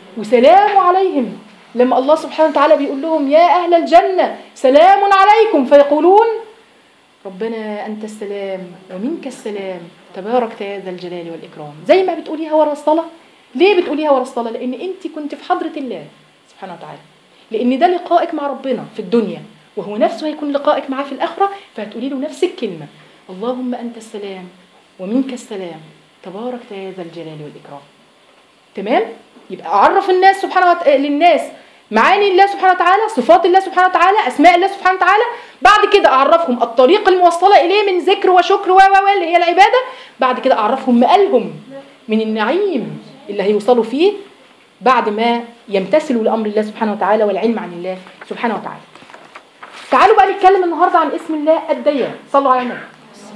وسلام عليهم لما الله سبحانه وتعالى بيقول لهم يا أهل الجنة سلام عليكم فيقولون ربنا أنت السلام ومنك السلام تبارك يا ذا الجلال والإكرام زي ما بتقوليها ورا الصلاة ليه بتقوليها ورا الصلاة لأن أنت كنت في حضرة الله سبحانه وتعالى لأن ده لقائك مع ربنا في الدنيا وهو نفسه هيكون لقائك معاه في الآخرة فهتقولي له نفس الكلمة اللهم أنت السلام ومنك السلام تبارك يا ذا الجلال والإكرام تمام يبقى أعرف الناس سبحانه وتعالى للناس معاني الله سبحانه وتعالى صفات الله سبحانه وتعالى أسماء الله سبحانه وتعالى بعد كده أعرفهم الطريق الموصلة إليه من ذكر وشكر و و اللي هي العبادة بعد كده أعرفهم مآلهم من النعيم اللي هيوصلوا فيه بعد ما يمتثلوا لأمر الله سبحانه وتعالى والعلم عن الله سبحانه وتعالى تعالوا بقى نتكلم النهاردة عن اسم الله الديان صلوا على النبي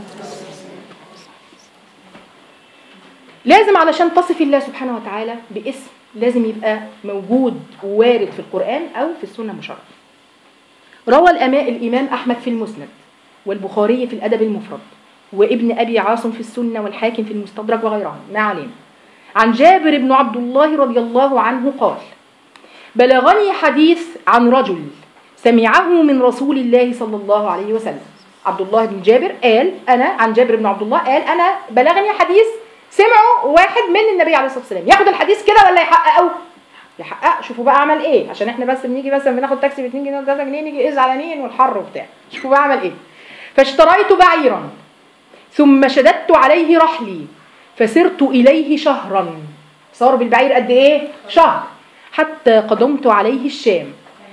لازم علشان تصف الله سبحانه وتعالى باسم لازم يبقى موجود ووارد في القرآن أو في السنة المشرفة روى الأماء الإمام أحمد في المسند والبخاري في الأدب المفرد وابن أبي عاصم في السنة والحاكم في المستدرك وغيرهم ما علينا عن جابر بن عبد الله رضي الله عنه قال بلغني حديث عن رجل سمعه من رسول الله صلى الله عليه وسلم عبد الله بن جابر قال أنا عن جابر بن عبد الله قال أنا بلغني حديث سمعه واحد من النبي عليه الصلاة والسلام ياخد الحديث كده ولا يحققه يحقق شوفوا بقى عمل ايه عشان احنا بس بنيجي مثلا بناخد تاكسي ب 2 جنيه و 3 جنيه نيجي زعلانين والحر وبتاع شوفوا بقى عمل ايه فاشتريت بعيرا ثم شددت عليه رحلي فسرت اليه شهرا صار بالبعير قد ايه شهر حتى قدمت عليه الشام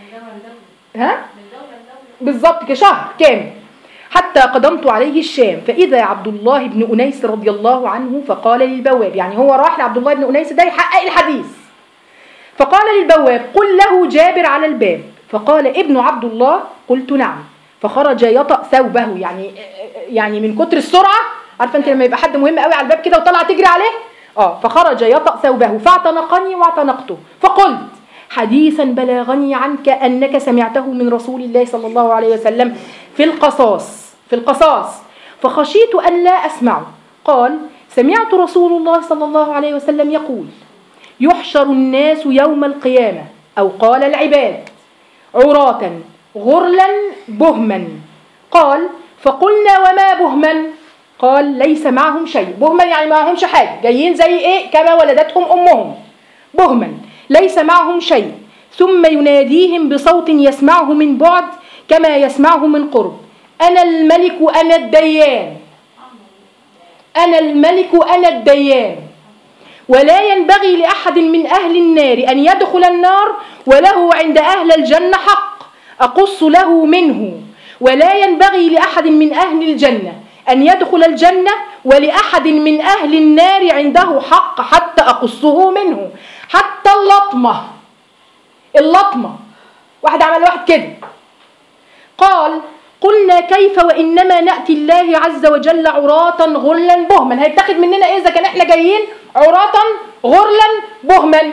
ها بالظبط كشهر كامل حتى قدمت عليه الشام فإذا عبد الله بن أنيس رضي الله عنه فقال للبواب يعني هو راح لعبد الله بن أنيس ده يحقق الحديث فقال للبواب قل له جابر على الباب فقال ابن عبد الله قلت نعم فخرج يطأ ثوبه يعني يعني من كتر السرعة عارفه انت لما يبقى حد مهم قوي على الباب كده وطلع تجري عليه اه فخرج يطأ ثوبه فاعتنقني واعتنقته فقلت حديثا بلغني عنك أنك سمعته من رسول الله صلى الله عليه وسلم في القصاص في القصاص فخشيت أن لا أسمعه قال سمعت رسول الله صلى الله عليه وسلم يقول يحشر الناس يوم القيامة أو قال العباد عراة غرلا بهما قال فقلنا وما بهما قال ليس معهم شيء بهما يعني معهمش حاجة جايين زي إيه كما ولدتهم أمهم بهما ليس معهم شيء ثم يناديهم بصوت يسمعه من بعد كما يسمعه من قرب أنا الملك أنا الديان أنا الملك أنا الديان ولا ينبغي لأحد من أهل النار أن يدخل النار وله عند أهل الجنة حق أقص له منه ولا ينبغي لأحد من أهل الجنة أن يدخل الجنة ولأحد من أهل النار عنده حق حتى أقصه منه حتى اللطمة اللطمة واحد عمل واحد كده قال قلنا كيف وإنما نأتي الله عز وجل عراة غرلا بهما هيتاخد مننا إيه إذا كان إحنا جايين عراة غرلا بهما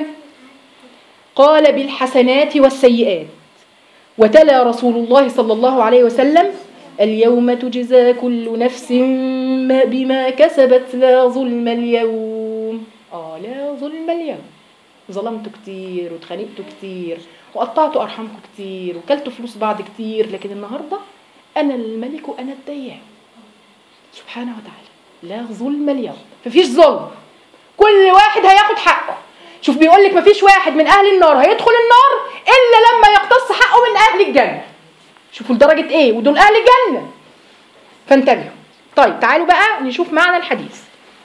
قال بالحسنات والسيئات وتلا رسول الله صلى الله عليه وسلم اليوم تجزى كل نفس ما بما كسبت لا ظلم اليوم آه لا ظلم اليوم ظلمت كتير واتخانقتوا كتير وقطعتوا أرحامكم كتير وكلتوا فلوس بعض كتير لكن النهاردة أنا الملك أنا الديان سبحانه وتعالى لا ظلم اليوم مفيش ظلم كل واحد هياخد حقه شوف بيقول لك مفيش واحد من أهل النار هيدخل النار إلا لما يقتص حقه من أهل الجنة شوفوا لدرجة إيه ودول أهل الجنة فانتبهوا طيب تعالوا بقى نشوف معنى الحديث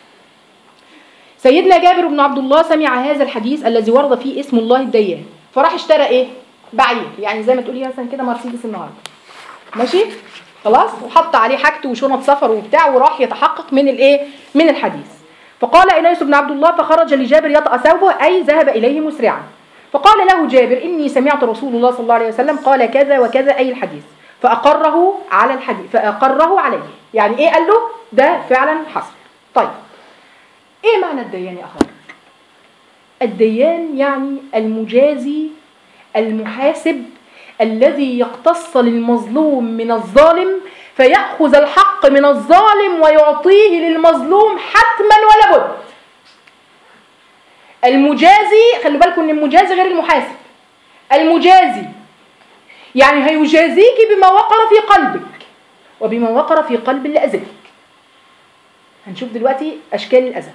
سيدنا جابر بن عبد الله سمع هذا الحديث الذي ورد فيه اسم الله الديان فراح اشترى ايه بعير يعني زي ما تقولي مثلا كده مرسيدس النهارده ماشي خلاص وحط عليه حاجته وشنط سفر وبتاع وراح يتحقق من الايه من الحديث فقال انيس بن عبد الله فخرج لجابر يطأ ثوبه اي ذهب اليه مسرعا فقال له جابر اني سمعت رسول الله صلى الله عليه وسلم قال كذا وكذا اي الحديث فاقره على الحديث فاقره عليه يعني ايه قال له ده فعلا حصل طيب ايه معنى الديان يا اخوان الديان يعني المجازي المحاسب الذي يقتص للمظلوم من الظالم فيأخذ الحق من الظالم ويعطيه للمظلوم حتما ولا بد المجازي خلوا بالكم ان المجازي غير المحاسب المجازي يعني هيجازيك بما وقر في قلبك وبما وقر في قلب اللي أذاك هنشوف دلوقتي أشكال الأذى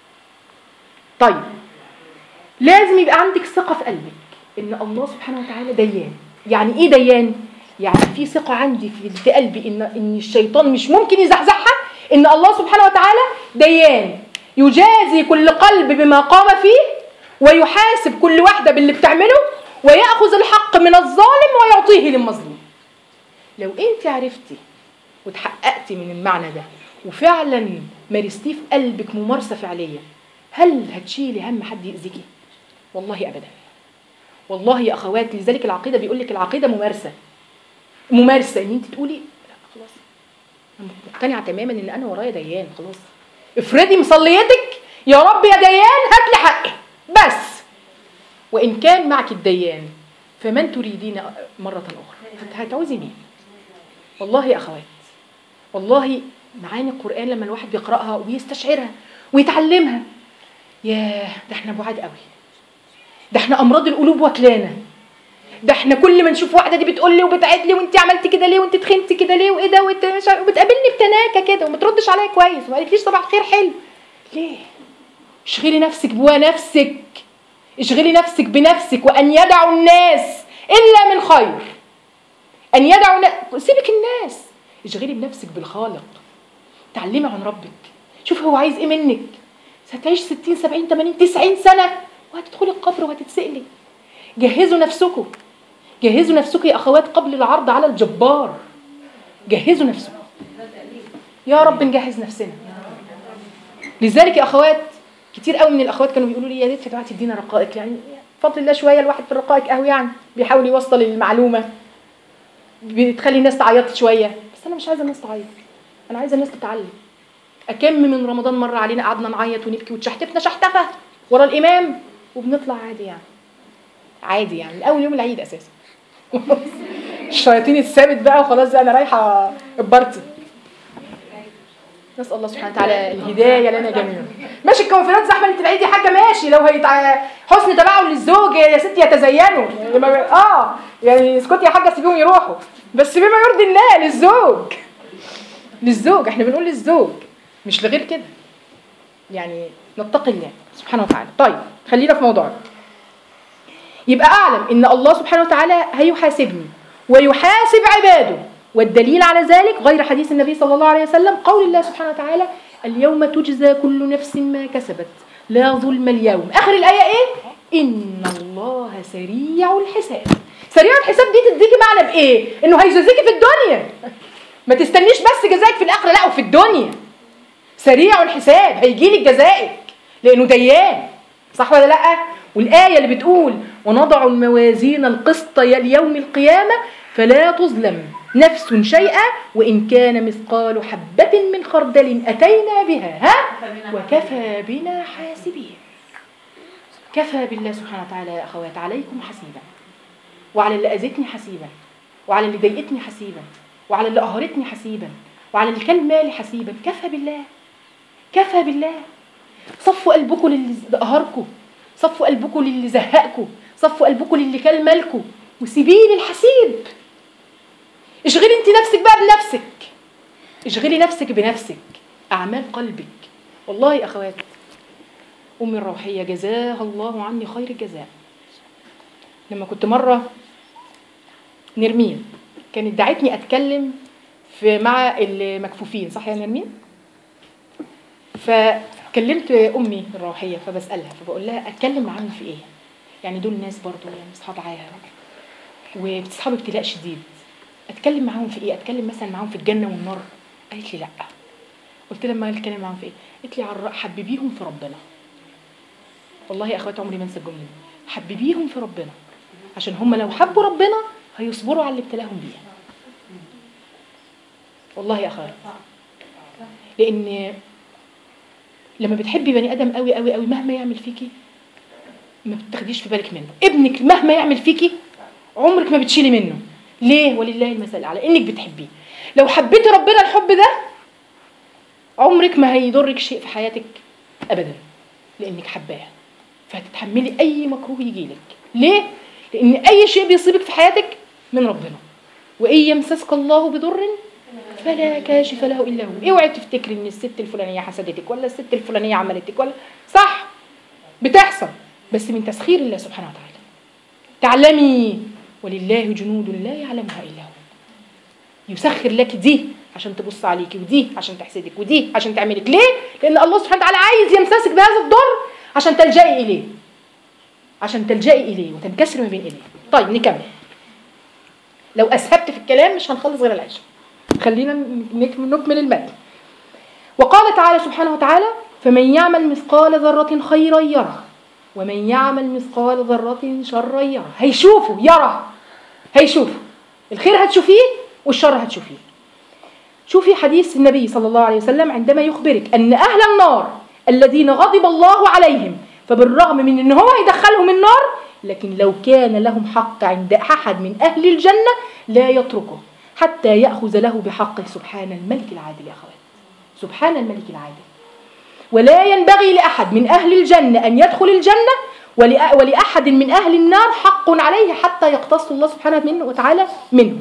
طيب لازم يبقى عندك ثقة في قلبك إن الله سبحانه وتعالى ديان يعني إيه ديان؟ يعني في ثقة عندي في في قلبي إن إن الشيطان مش ممكن يزحزحها إن الله سبحانه وتعالى ديان يجازي كل قلب بما قام فيه ويحاسب كل واحدة باللي بتعمله ويأخذ الحق من الظالم ويعطيه للمظلوم لو انت عرفتي وتحققتي من المعنى ده وفعلا مارستيه في قلبك ممارسة فعلية هل هتشيلي هم حد يأذيكي؟ والله أبدا والله يا أخوات لذلك العقيدة بيقول لك العقيدة ممارسة ممارسة إن أنت تقولي لا خلاص أنا مقتنعة تماما إن أنا ورايا ديان خلاص افرضي مصليتك يا رب يا ديان هات لي حقي بس وإن كان معك الديان فمن تريدين مرة أخرى هت- هتعوزي مين والله يا أخوات والله معاني القرآن لما الواحد بيقرأها ويستشعرها ويتعلمها ياه ده احنا بعاد قوي ده احنا أمراض القلوب واكلانا ده احنا كل ما نشوف واحدة دي بتقول لي وبتعد لي وانت عملتي كده ليه وانت تخنتي كده ليه وايه ده وانت مش عارف- وبتقابلني بتناكة كده وما تردش عليا كويس وما قالتليش صباح الخير حلو ليه؟ اشغلي نفسك بنفسك اشغلي نفسك بنفسك وأن يدعوا الناس إلا من خير أن يدعوا ن... سيبك الناس اشغلي بنفسك بالخالق تعلمي عن ربك شوف هو عايز ايه منك هتعيش 60 70 80 90 سنة وهتدخلي القبر وهتتسألي جهزوا نفسكم جهزوا نفسكم يا أخوات قبل العرض على الجبار جهزوا نفسكم يا رب نجهز نفسنا لذلك يا أخوات كتير قوي من الأخوات كانوا بيقولوا لي يا ريت يا جماعة تدينا رقائق يعني بفضل الله شوية الواحد في الرقائق قوي يعني بيحاول يوصل المعلومة بتخلي الناس تعيط شوية بس أنا مش عايزة الناس تعيط أنا عايزة الناس تتعلم أكم من رمضان مر علينا قعدنا نعيط ونبكي وتشحتفنا شحتفة ورا الإمام وبنطلع عادي يعني عادي يعني من أول يوم العيد أساسا الشياطين اتثابت بقى وخلاص أنا رايحة البارتي نسأل الله سبحانه وتعالى الهداية لنا جميعا ماشي الكونفرنس أحمد أنت العيد يا حاجة ماشي لو هيتع... حسن تباعل للزوج يا ستي يتزينوا يعني ما- اه يعني اسكتي يا حاجة سيبيهم يروحوا بس بما يرضي الله للزوج للزوج احنا بنقول للزوج مش لغير كده يعني نتقي الله سبحانه وتعالى طيب خلينا في موضوعنا يبقى اعلم ان الله سبحانه وتعالى هيحاسبني ويحاسب عباده والدليل على ذلك غير حديث النبي صلى الله عليه وسلم قول الله سبحانه وتعالى اليوم تجزى كل نفس ما كسبت لا ظلم اليوم اخر الايه ايه ان الله سريع الحساب سريع الحساب دي تديكي معنى بايه انه هيجازيكي في الدنيا ما تستنيش بس جزائك في الاخره لا وفي الدنيا سريع الحساب هيجي لك جزائك لانه ديان صح ولا لا والايه اللي بتقول ونضع الموازين القسط ليوم القيامه فلا تظلم نفس شيئا وان كان مثقال حبه من خردل اتينا بها ها وكفى بنا حاسبين كفى بالله سبحانه وتعالى يا اخوات عليكم حسيبا وعلى اللي اذتني حسيبا وعلى اللي ضايقتني حسيبا وعلى اللي قهرتني حسيبا وعلى اللي كان مالي حسيبا كفى بالله كفى بالله صفوا قلبكم للي قهركم صفوا قلبكم للي زهقكم صفوا قلبكم للي كان مالكم وسيبيه للحسيب اشغلي انت نفسك بقى بنفسك اشغلي نفسك بنفسك اعمال قلبك والله يا اخوات امي الروحيه جزاها الله عني خير الجزاء لما كنت مره نرمين كانت دعتني اتكلم في مع المكفوفين صح يا نرمين فكلمت امي الروحيه فبسالها فبقول لها اتكلم معاهم في ايه يعني دول ناس برضو يعني اصحاب عاهه وبتصحاب ابتلاء شديد اتكلم معاهم في ايه اتكلم مثلا معاهم في الجنه والنار قالت لي لا قلت لها ما اتكلم معاهم في ايه قالت لي عر- حببيهم في ربنا والله يا اخواتي عمري ما انسى الجمله دي حببيهم في ربنا عشان هم لو حبوا ربنا هيصبروا على اللي ابتلاهم بيه والله يا اخوات لان لما بتحبي بني ادم قوي قوي قوي مهما يعمل فيكي ما بتاخديش في بالك منه ابنك مهما يعمل فيكي عمرك ما بتشيلي منه ليه ولله المثل الاعلى انك بتحبيه لو حبيتي ربنا الحب ده عمرك ما هيضرك شيء في حياتك ابدا لانك حباه فهتتحملي اي مكروه يجيلك ليه لان اي شيء بيصيبك في حياتك من ربنا وان يمسسك الله بضر فلا كاشف له الا هو اوعي تفتكري ان الست الفلانيه حسدتك ولا الست الفلانيه عملتك ولا صح بتحصل بس من تسخير الله سبحانه وتعالى تعلمي ولله جنود لا يعلمها الا هو يسخر لك دي عشان تبص عليكي ودي عشان تحسدك ودي عشان تعملك ليه لان الله سبحانه وتعالى عايز يمسسك بهذا الضر عشان تلجئي اليه عشان تلجئي اليه وتنكسري ما بين ايديه طيب نكمل لو اسهبت في الكلام مش هنخلص غير العشاء خلينا نك- نكمل المتن وقال تعالى سبحانه وتعالى فمن يعمل مثقال ذرة خيرا يره ومن يعمل مثقال ذرة شرا يره هيشوفه يرى هيشوفه الخير هتشوفيه والشر هتشوفيه شوفي حديث النبي صلى الله عليه وسلم عندما يخبرك أن أهل النار الذين غضب الله عليهم فبالرغم من أن هو يدخلهم النار لكن لو كان لهم حق عند أحد من أهل الجنة لا يتركه حتى يأخذ له بحقه سبحان الملك العادل يا أخوات سبحان الملك العادل ولا ينبغي لأحد من أهل الجنة أن يدخل الجنة ولأ- ولأحد من أهل النار حق عليه حتى يقتص الله سبحانه منه وتعالى منه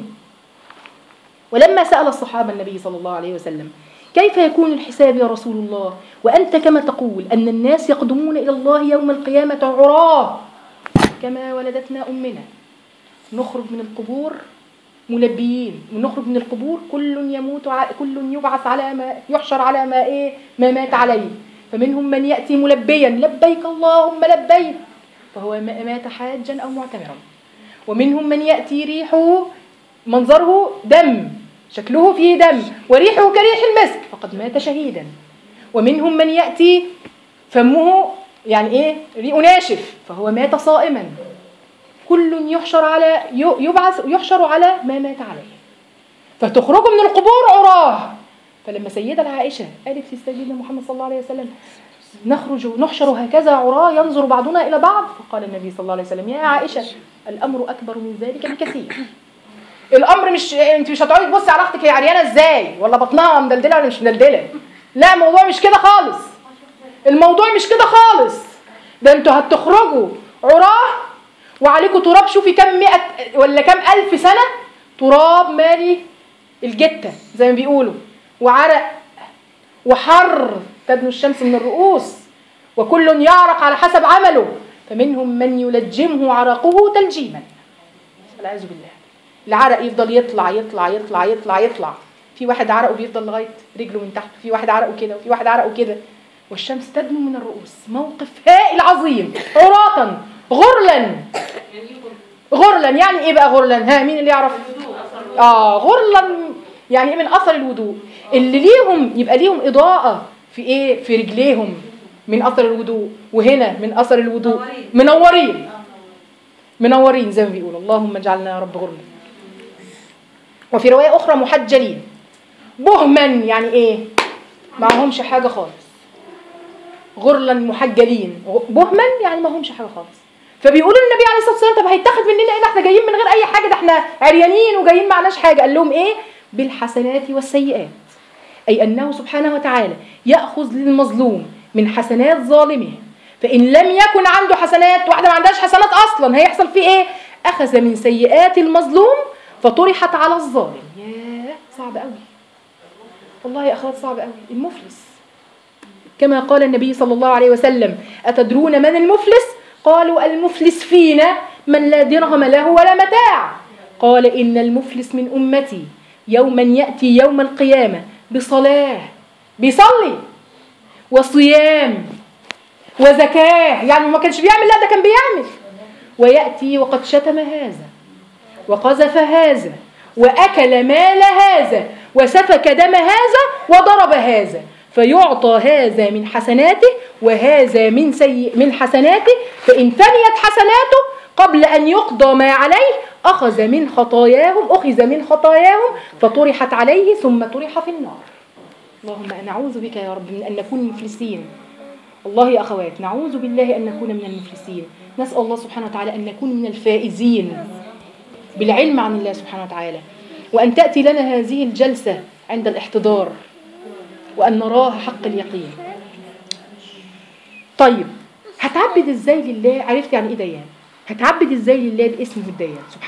ولما سأل الصحابة النبي صلى الله عليه وسلم كيف يكون الحساب يا رسول الله وأنت كما تقول أن الناس يقدمون إلى الله يوم القيامة عراه كما ولدتنا أمنا نخرج من القبور ملبيين ونخرج من القبور كل يموت ع... كل يبعث على ما يحشر على ما ايه ما مات عليه فمنهم من ياتي ملبيا لبيك اللهم لبيك فهو ما- مات حاجا او معتمرا ومنهم من ياتي ريحه منظره دم شكله فيه دم وريحه كريح المسك فقد مات شهيدا ومنهم من ياتي فمه يعني ايه ريقه ناشف فهو مات صائما كل يحشر على ي- يبعث يحشر على ما مات عليه فتخرجوا من القبور عراه فلما سيدة عائشة قالت لسيدنا محمد صلى الله عليه وسلم نخرج نحشر هكذا عراه ينظر بعضنا إلى بعض فقال النبي صلى الله عليه وسلم يا عائشة الأمر أكبر من ذلك بكثير الأمر مش أنت مش هتقعدي تبصي على أختك هي عريانة إزاي ولا بطنها مدلدلة ولا مش مدلدلة لا الموضوع مش كده خالص الموضوع مش كده خالص ده انتوا هتخرجوا عراه وعليكم تراب شوفي كم مئة ولا كم ألف سنة تراب مالي الجتة زي ما بيقولوا وعرق وحر تدنو الشمس من الرؤوس وكل يعرق على حسب عمله فمنهم من يلجمه عرقه تلجيما والعياذ بالله العرق يفضل يطلع يطلع يطلع يطلع يطلع في واحد عرقه بيفضل لغايه رجله من تحت في واحد عرقه كده وفي واحد عرقه كده والشمس تدنو من الرؤوس موقف هائل عظيم عراة غرلا غرلا يعني ايه بقى غرلا ها مين اللي يعرف اه غرلا يعني ايه من اثر الوضوء اللي ليهم يبقى ليهم اضاءه في ايه في رجليهم من اثر الوضوء وهنا من اثر الوضوء منورين منورين زي ما بيقولوا اللهم اجعلنا يا رب غرلا وفي روايه اخرى محجلين بهما يعني ايه معهمش حاجه خالص غرلا محجلين بهما يعني ما همش حاجه خالص فبيقولوا النبي عليه الصلاه والسلام طب هيتاخد مننا ايه احنا جايين من غير اي حاجه ده احنا عريانين وجايين معناش حاجه قال لهم ايه بالحسنات والسيئات اي انه سبحانه وتعالى ياخذ للمظلوم من حسنات ظالمه فان لم يكن عنده حسنات واحده ما عندهاش حسنات اصلا هيحصل فيه ايه اخذ من سيئات المظلوم فطرحت على الظالم ياه صعب قوي والله يا اخوات صعب قوي المفلس كما قال النبي صلى الله عليه وسلم أتدرون من المفلس؟ قالوا المفلس فينا من لا درهم له ولا متاع قال إن المفلس من أمتي يوما يأتي يوم القيامة بصلاة بيصلي وصيام وزكاة يعني ما كانش بيعمل لا ده كان بيعمل ويأتي وقد شتم هذا وقذف هذا وأكل مال هذا وسفك دم هذا وضرب هذا فيعطى هذا من حسناته وهذا من سيء من حسناته فإن فنيت حسناته قبل أن يقضى ما عليه أخذ من خطاياهم أخذ من خطاياهم فطرحت عليه ثم طرح في النار اللهم نعوذ بك يا رب من أن نكون مفلسين والله يا أخوات نعوذ بالله أن نكون من المفلسين نسأل الله سبحانه وتعالى أن نكون من الفائزين بالعلم عن الله سبحانه وتعالى وأن تأتي لنا هذه الجلسة عند الاحتضار وأن نراه حق اليقين طيب هتعبد ازاي لله عرفت يعني ايه ديان هتعبد ازاي لله باسمه الديان سبحانه